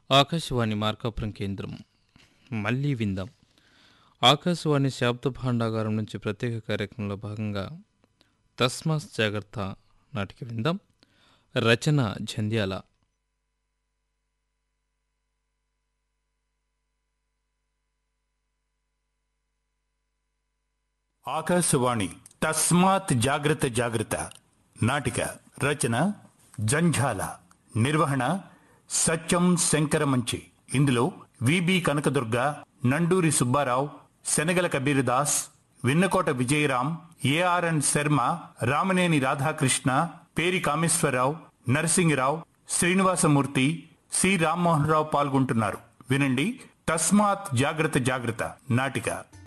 ఆకాశవాణి మార్కాపురం కేంద్రం మళ్ళీ విందాం ఆకాశవాణి శాబ్ద భాండాగారం నుంచి ప్రత్యేక కార్యక్రమంలో భాగంగా తస్మాస్ జాగ్రత్త నాటికి విందాం రచన జంధ్యాల ఆకాశవాణి తస్మాత్ జాగ్రత్త జాగ్రత్త నాటిక రచన జంఝాల నిర్వహణ సత్యం శంకరమంచి ఇందులో V B Kanakadurga Nanduri Subbarao Shanagala Kabirdas Vinnakota Vijayaram A R N Sharma Ramaneni Radhakrishna Peri Kameswararao Narasingarao Srinivasamurthy C Rammohan Rao పాల్గొంటున్నారు వినండి తస్మాత్ జాగ్రత్త జాగ్రత్త నాటిక